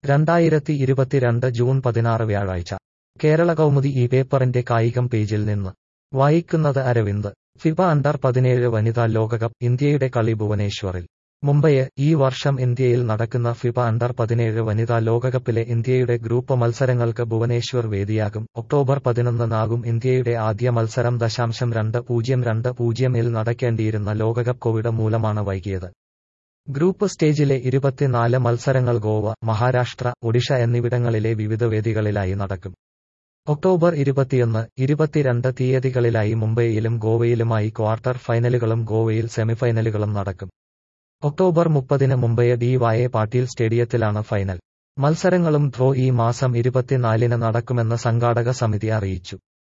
രണ്ടായിരത്തി ഇരുപത്തിരണ്ട് ജൂൺ പതിനാറ് വ്യാഴാഴ്ച കേരള കൗമുദി ഈ പേപ്പറിന്റെ കായികം പേജിൽ നിന്ന് വായിക്കുന്നത് അരവിന്ദ് ഫിഫ അണ്ടർ പതിനേഴ് വനിതാ ലോകകപ്പ് ഇന്ത്യയുടെ കളി ഭുവനേശ്വറിൽ മുംബൈയെ ഈ വർഷം ഇന്ത്യയിൽ നടക്കുന്ന ഫിഫ അണ്ടർ പതിനേഴ് വനിതാ ലോകകപ്പിലെ ഇന്ത്യയുടെ ഗ്രൂപ്പ് മത്സരങ്ങൾക്ക് ഭുവനേശ്വർ വേദിയാകും ഒക്ടോബർ പതിനൊന്നിനാകും ഇന്ത്യയുടെ ആദ്യ മത്സരം ദശാംശം രണ്ട് പൂജ്യം രണ്ട് പൂജ്യമിൽ നടക്കേണ്ടിയിരുന്ന ലോകകപ്പ് കോവിഡ് മൂലമാണ് വൈകിയത് ഗ്രൂപ്പ് സ്റ്റേജിലെ ഇരുപത്തിനാല് മത്സരങ്ങൾ ഗോവ മഹാരാഷ്ട്ര ഒഡീഷ എന്നിവിടങ്ങളിലെ വിവിധ വേദികളിലായി നടക്കും ഒക്ടോബർ ഇരുപത്തിയൊന്ന് ഇരുപത്തിരണ്ട് തീയതികളിലായി മുംബൈയിലും ഗോവയിലുമായി ക്വാർട്ടർ ഫൈനലുകളും ഗോവയിൽ സെമിഫൈനലുകളും നടക്കും ഒക്ടോബർ മുപ്പതിന് മുംബൈ ഡി വായെ പാട്ടീൽ സ്റ്റേഡിയത്തിലാണ് ഫൈനൽ മത്സരങ്ങളും ഡ്രോ ഈ മാസം ഇരുപത്തിനാലിന് നടക്കുമെന്ന് സംഘാടക സമിതി അറിയിച്ചു